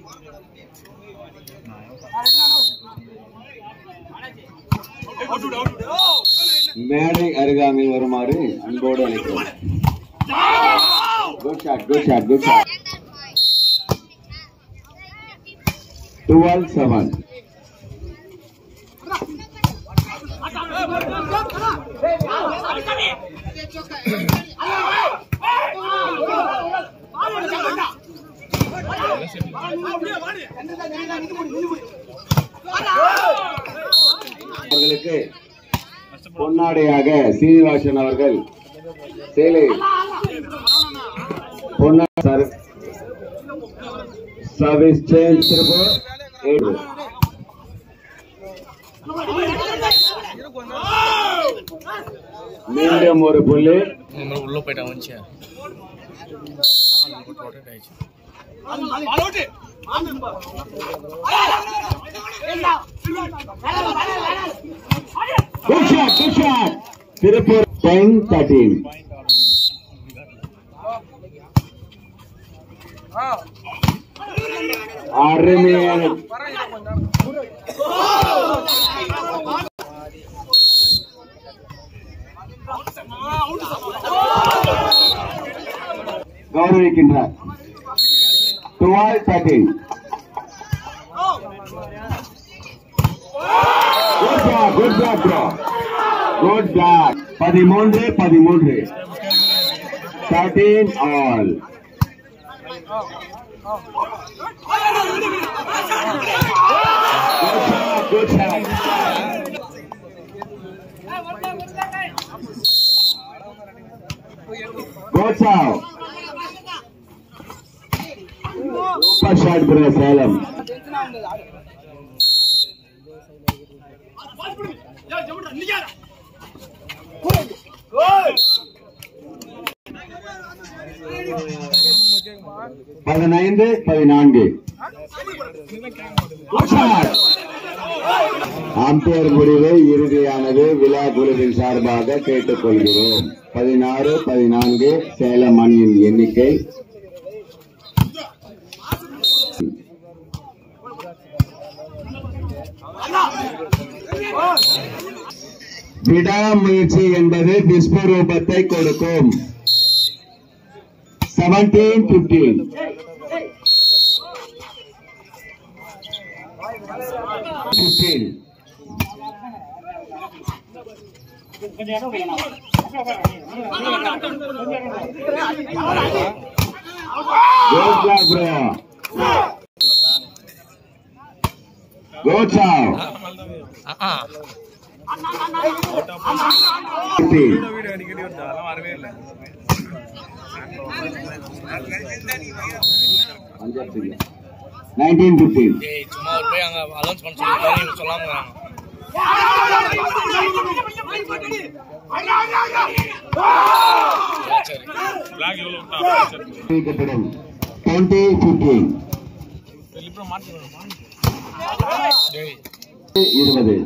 மேடை அருகாமையில் வருமாறு அன்போடு அழைக்கிறோம் good shot good shot good shot twelve seven அவர்களுக்கு பொன்னாடையாக சீனிவாசன் அவர்கள் சேலை பொன்னா சர் சர்வீஸ் சேஞ்ச் திருப்பூர் ஏழு மீண்டும் ஒரு புள்ளி இந்த மாதிரி உள்ள போயிட்டான் வந்துச்சு ரொட்டேட் ஆயிடுச்சு good shot good shot Tiruppur ten thirteen அருமையான கௌரவிக்கின்றார் twelve thirteen good job good job bro good job பதிமூன்று பதிமூன்று thirteen all good shot good shot super shot bro Salem பதினைந்து பதினான்கு அம்பையர் முடிவு இறுதியானது விழா குழுவின் சார்பாக கேட்டுக்கொள்கிறோம் பதினாறு பதினான்கு சேலம் அணியின் எண்ணிக்கை விடாமுயற்சி என்பது விஸ்வரூபத்தை கொடுக்கும் seventeen fifteen fifteen Good job, bro. Good job. Ah 15. வீடு அடிக்கடி வருது அதெல்லாம் வரவே இல்லை நைன்டீன் பிப்டீன் டேய் சும்மா ஒரு போய் அங்க அலௌன்ஸ் பண்ண சொல்லி இவங்க சொல்லாம இருக்காங்க. சரி பிளாக் எவ்வளோ அறிவிக்கப்படும் டுவெண்ட்டி பிப்டீன் இப்போ மாட்டிக்கணுமா டேய் இருபது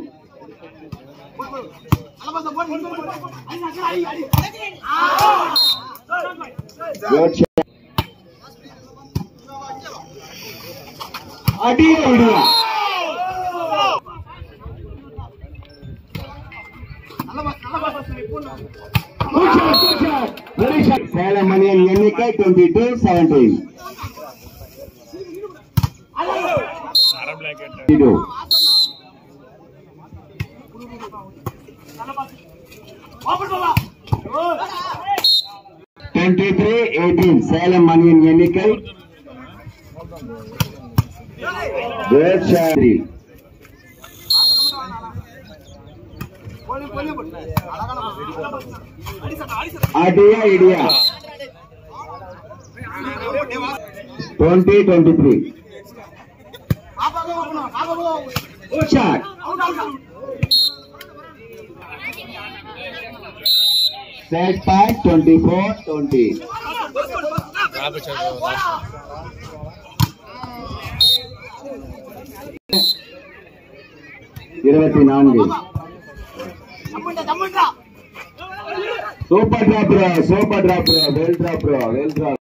Good shot. அடிய விடுவா சேலம் மணியின் எண்ணிக்கை டுவெண்ட்டி டூ செவன்டீன் அரை பிளாக் கேட்டேன் two twenty three eighteen Salem மணியின் எண்ணிக்கை Good shot. Three. அடியா இடியா twenty twenty three good shot set point twenty four twenty ஞாபகம் இருபத்தி நான்கு super drop super drop well drop well drop